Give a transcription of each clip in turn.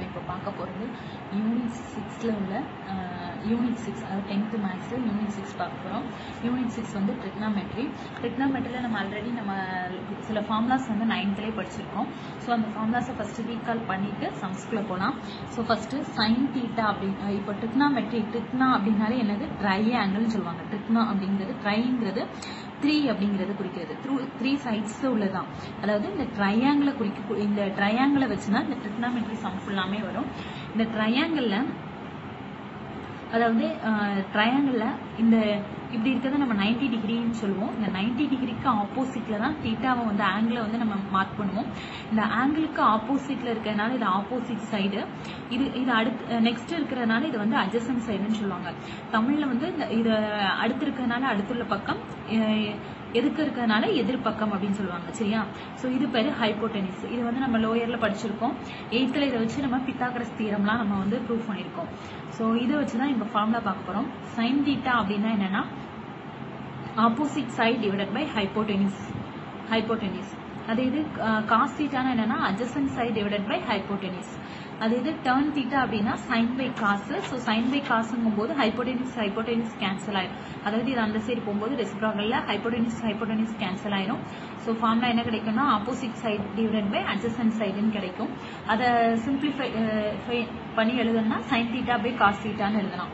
இப்போ பார்க்க போகிறது யூனிட் சிக்ஸில் உள்ள யூனிட் சிக்ஸ் அதாவது டென்த்து மேக்ஸில் யூனிட் சிக்ஸ் பார்க்க போகிறோம் யூனிட் சிக்ஸ் வந்து ட்ரிக்னாமெட்ரி ட்ரிக்னாமெட்ரியில் நம்ம ஆல்ரெடி நம்ம சில ஃபார்முலாஸ் வந்து நைன்த்லேயே படிச்சிருக்கோம் ஸோ அந்த ஃபார்முலாஸை ஃபஸ்ட்டு ரீகால் பண்ணிவிட்டு சம்ஸ்குள்ளே போகலாம் ஸோ ஃபஸ்ட்டு சைன் தீட்டா அப்படின்னு இப்போ ட்ரிக்னாமெட்ரி ட்ரிக்னா அப்படின்னாலே என்னது ட்ரை ஆங்கிள்னு சொல்லுவாங்க ட்ரிக்னா அப்படிங்கிறது ட்ரைங்கிறது த்ரீ அப்படிங்கிறது குறிக்கிறது த்ரூ த்ரீ சைட்ஸ் உள்ளதான் அதாவது இந்த ட்ரையாங்கிளை குறிக்க இந்த ட்ரையாங்கிளை வச்சுதான் இந்த ட்ரிக்னாமெட்ரி சம் ஃபுல்லாமே வரும் இந்த ட்ரையாங்கிளில் அதாவது ட்ரையாங்கிளில் இந்த இப்படி இருக்கிறத நம்ம நைன்டி டிகிரின்னு சொல்லுவோம் இந்த நைன்டி டிகிரிக்கு ஆப்போசிட்ல தான் தீட்டாவை வந்து ஆங்கிளை வந்து நம்ம மார்க் பண்ணுவோம் இந்த ஆங்கிளுக்கு ஆப்போசிட்ல இருக்கிறதுனால இது ஆப்போசிட் சைடு இது இது அடுத்து நெக்ஸ்ட் இருக்கிறதுனால இது வந்து அட்ஜசன் சைடுன்னு சொல்லுவாங்க தமிழ்ல வந்து இந்த இது அடுத்து இருக்கிறதுனால அடுத்துள்ள பக்கம் எதுக்கு இருக்கிறதுனால எதிர்பக்கம் அப்படின்னு சொல்லுவாங்க சரியா ஸோ இது பேர் ஹைப்போட்டெனிஸ் இது வந்து நம்ம லோயர்ல படிச்சிருக்கோம் எயித்தில் இதை வச்சு நம்ம பித்தாகரஸ் தீரம்லாம் நம்ம வந்து ப்ரூவ் பண்ணியிருக்கோம் ஸோ இதை வச்சு தான் இப்போ ஃபார்முலா பார்க்க போகிறோம் சைன் தீட்டா அப்படின்னா என்னன்னா opposite side divided by hypotenuse hypotenuse அது இது காஸ் தீட்டானா என்னன்னா adjacent side divided by hypotenuse அது இது டேர்ன் தீட்டா அப்படின்னா sine by cos so sine by காசுங்கும் போது ஹைப்போடெனிஸ் ஹைப்போடெனிஸ் கேன்சல் ஆயிரும் அதாவது இது அந்த சைடு போகும்போது ரெசிப்ராகல்ல ஹைப்போடெனிஸ் ஹைப்போடெனிஸ் கேன்சல் ஆயிரும் ஸோ ஃபார்ம்ல என்ன கிடைக்கும்னா opposite side divided by adjacent சைடுன்னு கிடைக்கும் அதை சிம்பிளிஃபை பண்ணி எழுதணும்னா சைன் தீட்டா பை காஸ் தீட்டான்னு எழுதலாம்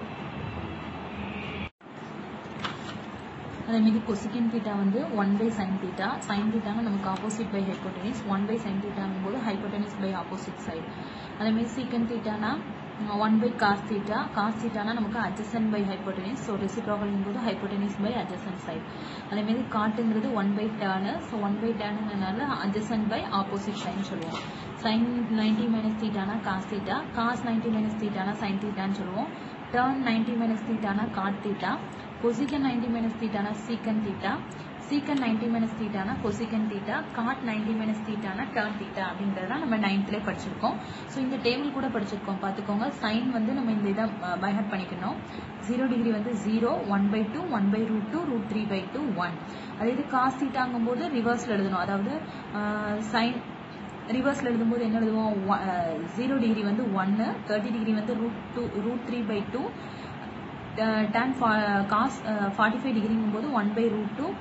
அதே மாதிரி கொசிக்கின் தீட்டா வந்து one by sine theta sine தீட்டாங்க நமக்கு opposite by hypotenuse one by sine தீட்டாங்கும் போது ஹைப்போட்டனிஸ் பை ஆப்போசிட் சைடு அதே மாதிரி சீக்கன் தீட்டானா one by cos theta cos தீட்டானா நமக்கு அட்ஜசன் பை ஹைப்போட்டனிஸ் ஸோ ரெசிப்ராகல் போது ஹைப்போட்டனிஸ் பை அட்ஜசன் சைடு அதே மாதிரி காட்டுங்கிறது one by tan so one by டேர்னுங்கிறதுனால அட்ஜசன் பை ஆப்போசிட் சைன் சொல்லுவோம் சைன் நைன்டி மைனஸ் தீட்டானா cos theta cos ninety minus தீட்டானா சைன் தீட்டான்னு சொல்லுவோம் டேர்ன் நைன்டி மைனஸ் தீட்டானா cot theta cosecant ninety minus தீட்டானா secant theta secant ninety minus தீட்டானா cosecant theta cot ninety minus தீட்டானா tan theta அப்படின்றத நம்ம நைன்த்லேயே படிச்சிருக்கோம் ஸோ இந்த டேபிள் கூட படிச்சிருக்கோம் பார்த்துக்கோங்க சைன் வந்து நம்ம இந்த இதை பைஹார்ட் பண்ணிக்கணும் ஜீரோ டிகிரி வந்து zero one by two one by root two root three by two one அதே இது காஸ் தீட்டாங்கும் போது ரிவர்ஸில் எழுதணும் அதாவது சைன் ரிவர்ஸில் எழுதும்போது என்ன எழுதுவோம் ஜீரோ டிகிரி வந்து ஒன்று தேர்ட்டி டிகிரி வந்து root two root three by two tan cos forty five டிகிரிங்கும் போது one by root two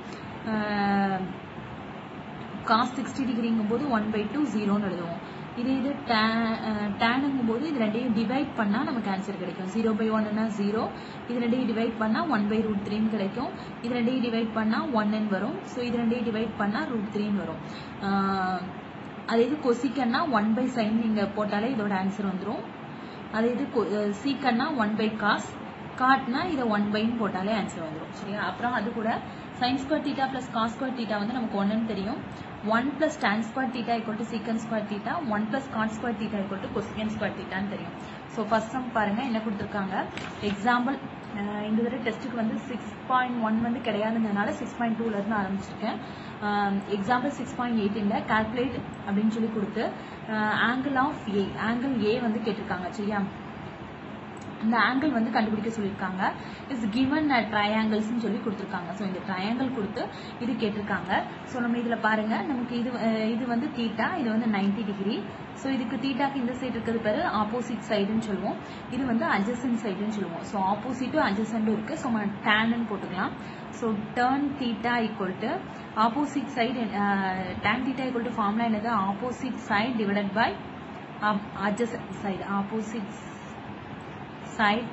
cos sixty டிகிரிங்கும் போது ஒன் பை டூ ஜீரோன்னு எழுதுவோம் இது இது டேனுங்கும் போது இது ரெண்டையும் டிவைட் பண்ணால் நமக்கு ஆன்சர் கிடைக்கும் ஜீரோ பை ஒன்னுனா ஜீரோ இது ரெண்டையும் டிவைட் பண்ணால் ஒன் பை ரூட் த்ரீன்னு கிடைக்கும் இது ரெண்டையும் டிவைட் பண்ணால் ஒன்னு வரும் ஸோ இது ரெண்டையும் டிவைட் பண்ணால் ரூட் த்ரீன்னு வரும் அதே இது கொசிக்கன்னா ஒன் பை சைன் நீங்கள் போட்டாலே இதோட ஆன்சர் வந்துடும் அதே இது சீக்கன்னா ஒன் பை காஸ் காட்னா இதை ஒன் பைன்னு போட்டாலே ஆன்சர் வந்துடும் சரியா அப்புறம் அது கூட sine square theta plus cos square theta வந்து நமக்கு ஒன்றுன்னு தெரியும் one plus tan square theta equal to secant square theta one plus cot square theta equal to cosecant square தீட்டான்னு தெரியும் ஸோ ஃபர்ஸ்ட் சம் பாருங்க என்ன கொடுத்துருக்காங்க எக்ஸாம்பிள் இந்த தடவை டெஸ்ட்டுக்கு வந்து சிக்ஸ் பாயிண்ட் ஒன் வந்து கிடையாதுங்கிறதுனால சிக்ஸ் பாயிண்ட் டூல இருந்து ஆரம்பிச்சிருக்கேன் எக்ஸாம்பிள் சிக்ஸ் பாயிண்ட் எயிட்டீன்ல கால்குலேட் அப்படின்னு சொல்லி கொடுத்து angle of A angle A வந்து கேட்டிருக்காங்க சரியா இந்த ஆங்கிள் வந்து கண்டுபிடிக்க சொல்லியிருக்காங்க இஸ் கிவன் ட்ரையாங்கிள்ஸ்னு சொல்லி கொடுத்துருக்காங்க ஸோ இந்த ட்ரையாங்கிள் கொடுத்து இது கேட்டிருக்காங்க ஸோ நம்ம இதில் பாருங்க நமக்கு இது இது வந்து தீட்டா இது வந்து நைன்டி டிகிரி ஸோ இதுக்கு தீட்டாக்கு இந்த சைடு இருக்கிறது பேர் ஆப்போசிட் சைடுன்னு சொல்லுவோம் இது வந்து அட்ஜசன் சைடுன்னு சொல்லுவோம் ஸோ ஆப்போசிட்டும் அட்ஜசன்ட்டும் இருக்கு ஸோ நம்ம டேன்னு போட்டுக்கலாம் so tan theta equal to opposite side tan theta equal to formula என்னது opposite side divided by adjacent side ஆப்போசிட் side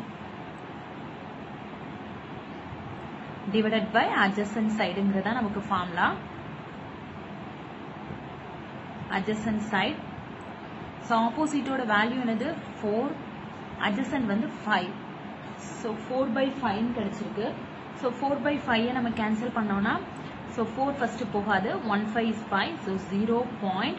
divided by adjacent sideங்கிறதா நமக்கு ஃபார்முலா adjacent side ஸோ ஆப்போசிட்டோட வேல்யூ என்னது ஃபோர் adjacent வந்து ஃபைவ் ஸோ ஃபோர் பை ஃபைவ்னு கிடைச்சிருக்கு so four by ஃபைவை நம்ம கேன்சல் பண்ணோம்னா ஸோ ஃபோர் ஃபர்ஸ்ட் போகாது one five is five so zero point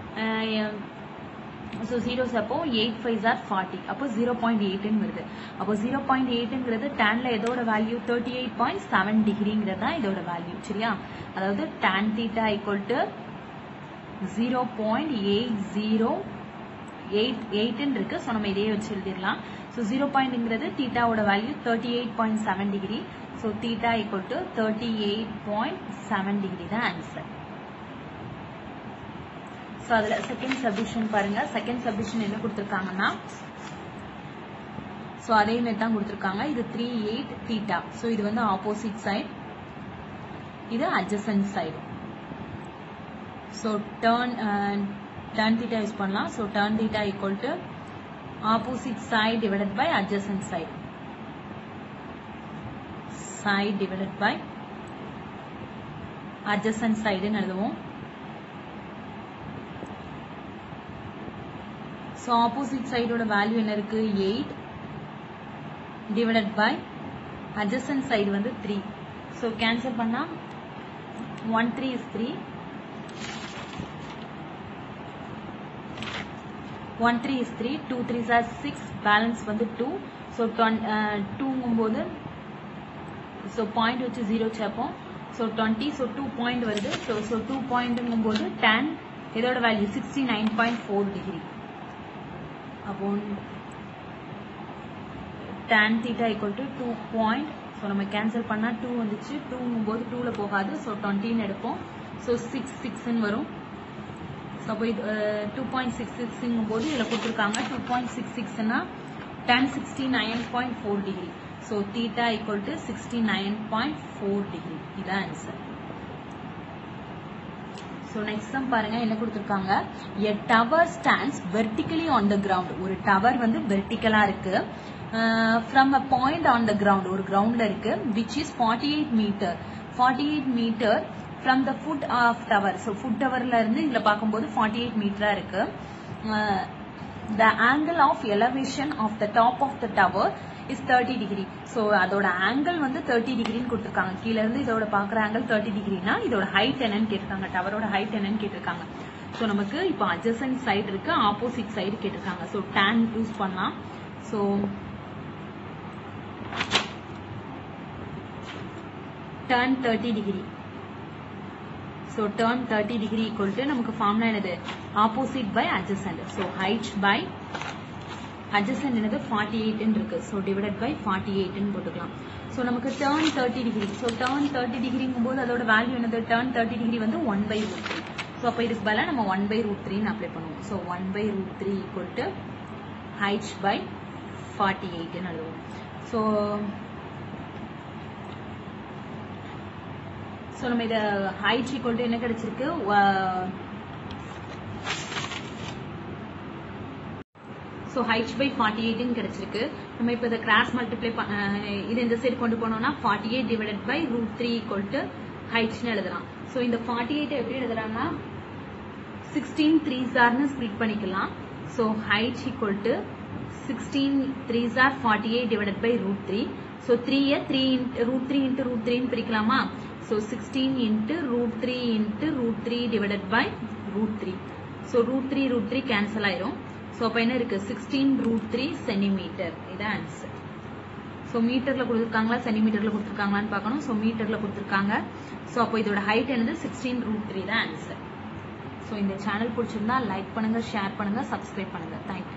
so zeros அப்போ எயிட் ஃபைவ் ஆர் ஃபார்ட்டி அப்போ ஜீரோ பாயிண்ட் எயிட்னு வருது அப்போ ஜீரோ பாயிண்ட் எயிட்டுங்கிறது டேன்ல எதோட value thirty eight point seven டிகிரிங்கிறது தான் இதோட வேல்யூ சரியா அதாவது tan theta equal to zero point eight zero eight எயிட்னு இருக்கு ஸோ நம்ம இதையே வச்சு எழுதிடலாம் ஸோ ஜீரோ பாயிண்ட்ங்கிறது தீட்டாவோட value thirty eight point seven degree so theta equal to thirty eight point seven degree தான் ஆன்சர் ஸோ அதில் செகண்ட் சப்டிஷன் பாருங்க செகண்ட் சப்டிஷன் என்ன கொடுத்துருக்காங்கன்னா ஸோ அதே மாதிரி தான் கொடுத்துருக்காங்க இது த்ரீ எயிட் தீட்டா ஸோ இது வந்து ஆப்போசிட் சைடு இது adjacent side so tan tan theta use பண்ணலாம் so tan theta equal to opposite side divided by adjacent side side divided by adjacent side ன்னு எழுதுவோம் ஸோ ஆப்போசிட் சைடோட வேல்யூ என்ன இருக்கு eight divided by adjacent side வந்து three so cancel பண்ணா one three is three one three is three two three are six balance வந்து two so டூங்கும்போது so point வச்சு zero சேர்ப்போம் so twenty so two point வருது so so two பாயிண்ட்டுங்கும் போது tan இதோட value sixty nine point four degree அப்போ tan theta equal to two point so நம்ம கேன்சல் பண்ணால் டூ வந்துச்சு டூங்கும் போது டூவில் போகாது ஸோ டுவெண்ட்டின்னு எடுப்போம் ஸோ சிக்ஸ் சிக்ஸ்ன்னு வரும் ஸோ அப்போ இது டூ பாயிண்ட் சிக்ஸ் சிக்ஸுங்கும் போது இதில் கொடுத்துருக்காங்க டூ பாயிண்ட் சிக்ஸ் சிக்ஸ்னா tan sixty nine point four degree so theta equal to sixty nine point four degree இதான் ஆன்சர் ஸோ நெக்ஸ்ட் சம் பாருங்க என்ன கொடுத்துருக்காங்க a tower stands vertically on the ground ஒரு tower வந்து வெர்டிக்கலா இருக்கு from a point on the ground ஒரு கிரவுண்ட்ல இருக்கு which is forty eight metre forty eight metre from the foot of tower so foot டவர்ல இருந்து இதுல பார்க்கும்போது ஃபார்ட்டி எயிட் மீட்டரா இருக்கு the angle of elevation of the top of the tower is thirty degree so அதோட angle வந்து thirty டிகிரின்னு கொடுத்துருக்காங்க கீழ இருந்து இதோட பாக்குற ஆங்கிள் தேர்ட்டி டிகிரினா இதோட ஹைட் என்னன்னு கேட்டிருக்காங்க டவரோட ஹைட் என்னன்னு கேட்டிருக்காங்க ஸோ நமக்கு இப்போ அட்ஜசன்ட் சைடு இருக்கு ஆப்போசிட் சைடு கேட்டிருக்காங்க ஸோ டேன் யூஸ் பண்ணலாம் so tan thirty degree so tan thirty degree equal to நமக்கு ஃபார்ம்லாம் என்னது opposite by adjacent so height by adjacent என்னது ஃபார்ட்டி எயிட்னு இருக்கு ஸோ டிவைடட் பை ஃபார்ட்டி எயிட்னு போட்டுக்கலாம் ஸோ நமக்கு tan thirty degree so tan thirty டிகிரிங்கும் போது அதோட வேல்யூ என்னது டேர்ன் தேர்ட்டி டிகிரி வந்து one by root three so அப்போ இதுக்கு பதிலாக நம்ம ஒன் பை ரூட் த்ரீன்னு அப்ளை பண்ணுவோம் so one by root three equal to height by forty எயிட்னு எழுதுவோம் ஸோ ஸோ நம்ம இதை ஹைட் ஈக்குவல் டு என்ன கிடைச்சிருக்கு ஸோ ஹைட் பை ஃபார்ட்டி எயிட்னு கிடைச்சிருக்கு நம்ம இப்போ இதை கிராஸ் மல்டிப்ளை இது இந்த சைடு கொண்டு போனோம்னா forty eight divided by root three equal to ஹைட்ஸ்னு எழுதலாம் ஸோ இந்த ஃபார்ட்டி எயிட் எப்படி எழுதுறாங்கன்னா சிக்ஸ்டீன் த்ரீ ஜார்னு ஸ்பிளிட் பண்ணிக்கலாம் so height equal to sixteen three are forty eight divided by root three so த்ரீயை three root three into root த்ரீன்னு பிரிக்கலாமா so sixteen into root three into root three divided by root three so root three root three cancel ஆயிரும் so அப்போ என்ன இருக்கு sixteen root three centimetre இதான் answer so மீட்டர்ல கொடுத்துருக்காங்களா சென்டிமீட்டர்ல கொடுத்துருக்காங்களான்னு பார்க்கணும் ஸோ மீட்டர்ல கொடுத்துருக்காங்க ஸோ அப்போ இதோட ஹைட் என்னது சிக்ஸ்டீன் ரூட் த்ரீ தான் ஆன்சர் ஸோ இந்த சேனல் பிடிச்சிருந்தா லைக் பண்ணுங்க ஷேர் பண்ணுங்க சப்ஸ்கிரைப் பண்ணுங்க தேங்க்யூ